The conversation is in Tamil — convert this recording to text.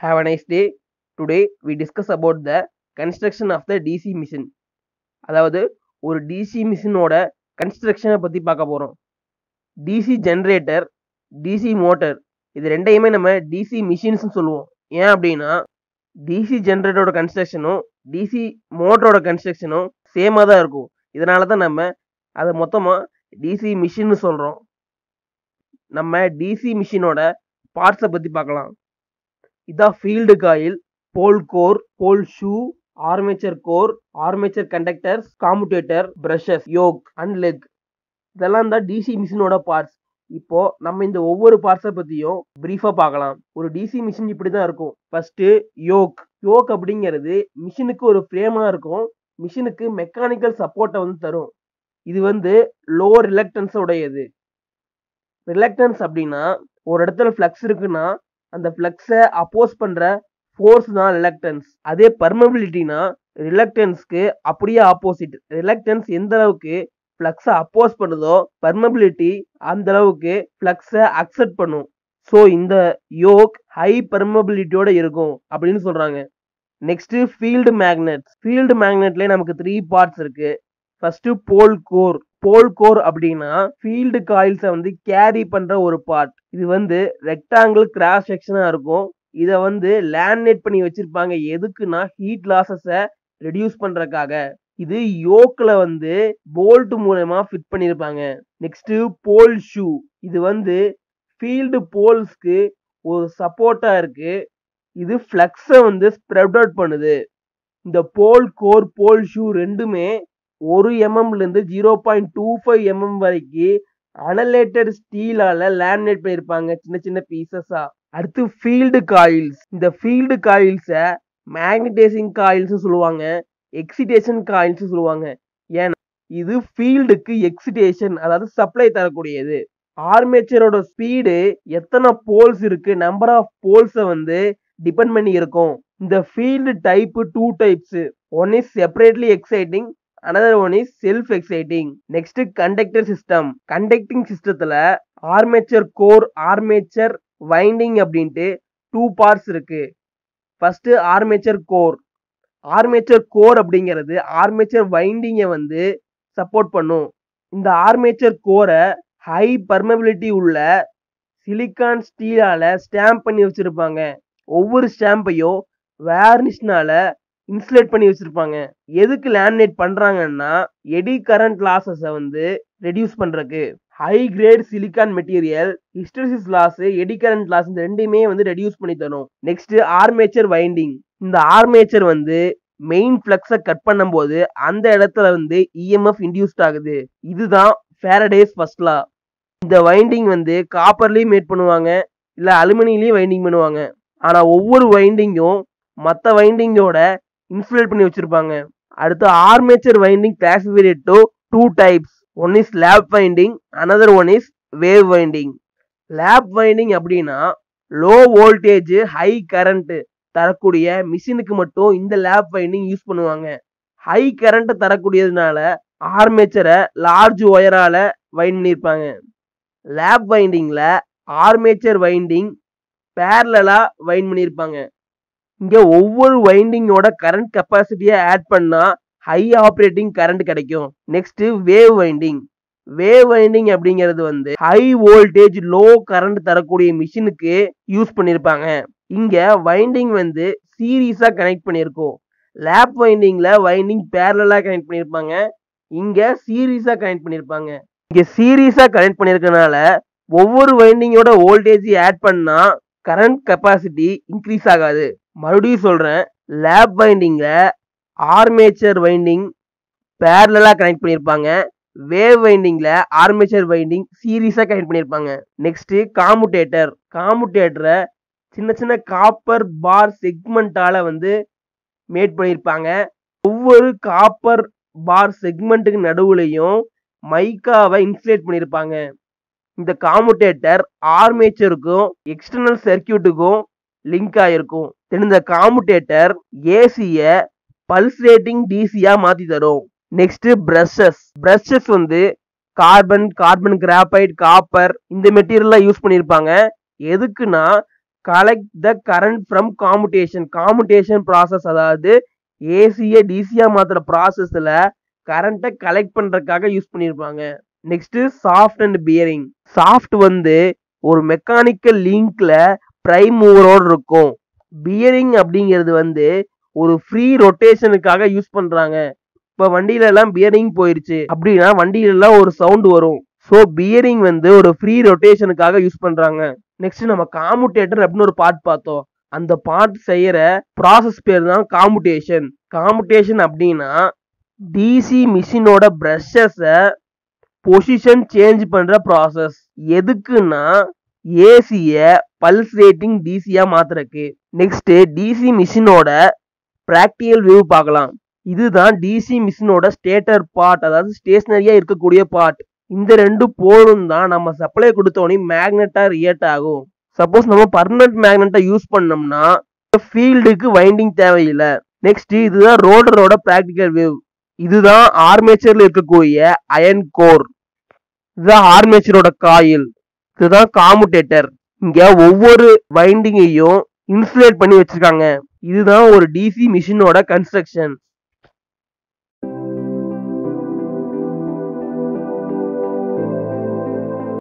Have a nice day. Today we discuss about the construction of the DC machine. அதாவது ஒரு DC மிஷினோட கன்ஸ்ட்ரக்ஷனை பற்றி பார்க்க போகிறோம் டிசி ஜென்ரேட்டர் டிசி மோட்டர் இது ரெண்டையுமே நம்ம டிசி மிஷின்ஸ்னு சொல்லுவோம் ஏன் அப்படின்னா டிசி ஜென்ரேட்டரோட கன்ஸ்ட்ரக்ஷனும் டிசி மோட்டரோட கன்ஸ்ட்ரக்ஷனும் சேமாக தான் இருக்கும் இதனால தான் நம்ம அதை மொத்தமாக டிசி மிஷின்னு சொல்கிறோம் நம்ம டிசி மிஷினோட பார்ட்ஸை பற்றி பார்க்கலாம் இதான் field coil pole core pole shoe armature core armature conductors commutator brushes yoke and leg இதெல்லாம் தான் டிசி மிஷினோட பார்ட்ஸ் இப்போ நம்ம இந்த ஒவ்வொரு பார்ட்ஸை பற்றியும் ப்ரீஃபாக பார்க்கலாம் ஒரு டிசி மிஷின் இப்படி தான் இருக்கும் ஃபர்ஸ்ட் யோக் யோக் அப்படிங்கிறது மிஷினுக்கு ஒரு ஃப்ரேமாக இருக்கும் மிஷினுக்கு மெக்கானிக்கல் சப்போர்ட்டை வந்து தரும் இது வந்து லோ ரிலக்டன்ஸ் உடையது ரிலக்டன்ஸ் அப்படின்னா ஒரு இடத்துல ஃப்ளக்ஸ் இருக்குன்னா அந்த ஃப்ளக்ஸை அப்போஸ் பண்ணுற ஃபோர்ஸ் தான் ரிலக்டன்ஸ் அதே பர்மபிலிட்டினா ரிலக்டன்ஸ்க்கு அப்படியே ஆப்போசிட் ரிலக்டன்ஸ் எந்த அளவுக்கு ஃப்ளக்ஸை அப்போஸ் பண்ணுதோ பர்மபிலிட்டி அந்த அளவுக்கு ஃப்ளக்ஸை அக்செப்ட் பண்ணும் ஸோ இந்த யோக் ஹை பர்மபிலிட்டியோட இருக்கும் அப்படின்னு சொல்றாங்க நெக்ஸ்ட் ஃபீல்டு மேக்னெட் ஃபீல்டு மேக்னெட்லேயே நமக்கு த்ரீ பார்ட்ஸ் இருக்கு first pole core pole core அப்படின்னா ஃபீல்டு காயில்ஸை வந்து கேரி பண்ற ஒரு பார்ட் இது வந்து ரெக்டாங்கிள் கிராஸ் செக்ஷனா இருக்கும் இதை வந்து லேமினேட் பண்ணி வச்சிருப்பாங்க எதுக்குன்னா ஹீட் லாசஸை ரெடியூஸ் பண்றதுக்காக இது யோக்கில் வந்து போல்ட் மூலயமா ஃபிட் பண்ணியிருப்பாங்க நெக்ஸ்ட் போல் ஷூ இது வந்து ஃபீல்டு போல்ஸ்க்கு ஒரு சப்போர்ட்டா இருக்கு இது ஃப்ளக்ஸை வந்து ஸ்ப்ரெட் அவுட் பண்ணுது இந்த போல் கோர் போல் ஷூ ரெண்டுமே ஒரு எம்எம்ல இருந்து zero point two five mm வரைக்கும் அனலேட்டட் ஸ்டீலால லேமினேட் பண்ணியிருப்பாங்க சின்ன சின்ன பீசஸா அடுத்து ஃபீல்டு காயில்ஸ் இந்த ஃபீல்டு காயில்ஸை மேக்னடைசிங் காயில்ஸ் சொல்லுவாங்க எக்ஸிடேஷன் காயில்ஸ் சொல்லுவாங்க ஏன்னா இது ஃபீல்டுக்கு எக்ஸிடேஷன் அதாவது சப்ளை தரக்கூடியது ஆர்மேச்சரோட ஸ்பீடு எத்தனை போல்ஸ் இருக்கு நம்பர் ஆஃப் போல்ஸை வந்து டிபெண்ட் பண்ணி இருக்கும் இந்த field type two types one is separately exciting another one is self exciting next conductor system conducting சிஸ்டத்துல ஆர்மேச்சர் கோர் ஆர்மேச்சர் வைண்டிங் அப்படின்ட்டு டூ பார்ட்ஸ் இருக்கு first armature core armature core அப்படிங்கிறது ஆர்மேச்சர் வைண்டிங்கை வந்து சப்போர்ட் பண்ணும் இந்த ஆர்மேச்சர் கோரை ஹை பர்மபிலிட்டி உள்ள சிலிக்கான் ஸ்டீலால ஸ்டாம்ப் பண்ணி வச்சிருப்பாங்க ஒவ்வொரு ஸ்டாம்பையும் வேர்னிஷ்னால இன்சுலேட் பண்ணி வச்சிருப்பாங்க எதுக்கு லேமினேட் பண்றாங்கன்னா எடி கரண்ட் லாசஸை வந்து ரெடியூஸ் பண்றதுக்கு high grade silicon material hysteresis loss eddy current loss இந்த ரெண்டுமே வந்து ரெடியூஸ் பண்ணி தரும் நெக்ஸ்ட் ஆர்மேச்சர் வைண்டிங் இந்த ஆர்மேச்சர் வந்து மெயின் ஃப்ளக்ஸை கட் பண்ணும்போது அந்த இடத்துல வந்து இஎம்எஃப் இன்டியூஸ்ட் ஆகுது இதுதான் ஃபேரடேஸ் ஃபர்ஸ்ட் லா இந்த வைண்டிங் வந்து காப்பர்லேயும் மேட் பண்ணுவாங்க இல்லை அலுமினியிலையும் வைண்டிங் பண்ணுவாங்க ஆனால் ஒவ்வொரு வைண்டிங்கும் மற்ற வைண்டிங்கோட இன்சுலேட் பண்ணி வச்சிருப்பாங்க அடுத்து armature winding classified to two types one is lap winding another one is wave winding lap winding அப்படின்னா லோ வோல்டேஜ் ஹை கரண்ட் தரக்கூடிய மிஷினுக்கு மட்டும் இந்த லேப் வைண்டிங் யூஸ் பண்ணுவாங்க ஹை கரண்ட் தரக்கூடியதுனால ஆர்மேச்சரை லார்ஜ் ஒயரால வைண்ட் பண்ணியிருப்பாங்க லேப் வைண்டிங்ல ஆர்மேச்சர் வைண்டிங் பேரலா வைண்ட் பண்ணியிருப்பாங்க இங்க ஒவ்வொரு வைண்டிங்கோட கரண்ட் கெப்பாசிட்டியை ஆட் பண்ணா ஹை ஆப்ரேட்டிங் கரண்ட் கிடைக்கும் next wave winding wave winding அப்படிங்கிறது வந்து ஹை வோல்டேஜ் லோ கரண்ட் தரக்கூடிய மிஷினுக்கு யூஸ் பண்ணியிருப்பாங்க இங்க வைண்டிங் வந்து சீரீஸா கனெக்ட் பண்ணியிருக்கோம் லேப் வைண்டிங்ல வைண்டிங் பேரலா கனெக்ட் பண்ணியிருப்பாங்க இங்க சீரீஸா கனெக்ட் பண்ணியிருப்பாங்க இங்க சீரீஸா கனெக்ட் பண்ணியிருக்கனால ஒவ்வொரு வைண்டிங்கோட வோல்டேஜ் ஆட் பண்ணா கரண்ட் கெப்பாசிட்டி இன்க்ரீஸ் ஆகாது மறுபடியும் சொல்றேன் லேப் வைண்டிங்ல ஆர்மேச்சர் வைண்டிங் பேரலா கனெக்ட் பண்ணியிருப்பாங்க வேவ் வைண்டிங்ல ஆர்மேச்சர் வைண்டிங் சீரீஸா கனெக்ட் பண்ணியிருப்பாங்க நெக்ஸ்ட் காமுடேட்டர் காமுடேட்டரை சின்ன சின்ன காப்பர் பார் செக்மெண்டால வந்து மேட் பண்ணியிருப்பாங்க ஒவ்வொரு காப்பர் பார் செக்மெண்ட்டுக்கு நடுவுலையும் மைக்காவை இன்சுலேட் பண்ணியிருப்பாங்க இந்த காமுடேட்டர் ஆர்மேச்சருக்கும் எக்ஸ்டர்னல் சர்க்கியூட்டுக்கும் லிங்க் ஆயிருக்கும் இந்த காமுடேட்டர் ஏசிய பல்ஸ் ரேட்டிங் டிசியா மாத்தி தரும் நெக்ஸ்ட் பிரஷஸ் பிரஷஸ் வந்து கார்பன் கார்பன் கிராஃபைட் காப்பர் இந்த மெட்டீரியல்லாம் யூஸ் பண்ணியிருப்பாங்க எதுக்குன்னா collect the current from commutation commutation process அதாவது ஏசியை டிசியா மாத்துற ப்ராசஸ்ல கரண்ட்டை கலெக்ட் பண்றதுக்காக யூஸ் பண்ணியிருப்பாங்க next shaft and bearing shaft வந்து ஒரு மெக்கானிக்கல் லிங்க்ல பிரைம் மூவரோடு இருக்கும் பியரிங் அப்படிங்கிறது வந்து ஒரு ஃப்ரீ ரொட்டேஷனுக்காக யூஸ் பண்றாங்க இப்போ வண்டியில எல்லாம் பியரிங் போயிருச்சு அப்படின்னா வண்டியில எல்லாம் ஒரு சவுண்ட் வரும் ஸோ பியரிங் வந்து ஒரு ஃப்ரீ ரொட்டேஷனுக்காக யூஸ் பண்றாங்க நெக்ஸ்ட் நம்ம காமுடேட்டர் அப்படின்னு ஒரு பார்ட் பார்த்தோம் அந்த பார்ட் செய்யற ப்ராசஸ் பேர் தான் காமுடேஷன் காமுடேஷன் அப்படின்னா டிசி மிஷினோட ப்ரஷஸை பொசிஷன் சேஞ்ச் பண்ற ப்ராசஸ் எதுக்குன்னா ஏசிய பல்ஸ் ரேட்டிங் டிசியா மாத்துறக்கு நெக்ஸ்ட் டிசி மிஷினோட ப்ராக்டிகல் வியூ பார்க்கலாம் இதுதான் டிசி மிஷினோட ஸ்டேட்டர் பார்ட் அதாவது ஸ்டேஷனரியா இருக்கக்கூடிய பார்ட் இந்த ரெண்டு போலும் தான் நம்ம சப்ளை கொடுத்தோடனே மேக்னெட்டா ரியாக்ட் ஆகும் சப்போஸ் நம்ம பர்மனன்ட் மேக்னெட்டை யூஸ் பண்ணோம்னா ஃபீல்டுக்கு வைண்டிங் தேவையில்லை நெக்ஸ்ட் இதுதான் ரோடரோட ப்ராக்டிக்கல் வியூ இதுதான் ஆர்மேச்சர்ல இருக்கக்கூடிய அயன் கோர் இதுதான் ஆர்மேச்சரோட காயில் இதுதான் காமுடேட்டர் இங்க ஒவ்வொரு வைண்டிங்கையும் இன்சுலேட் பண்ணி வச்சிருக்காங்க இதுதான் ஒரு டிசி மிஷினோட கன்ஸ்ட்ரக்ஷன்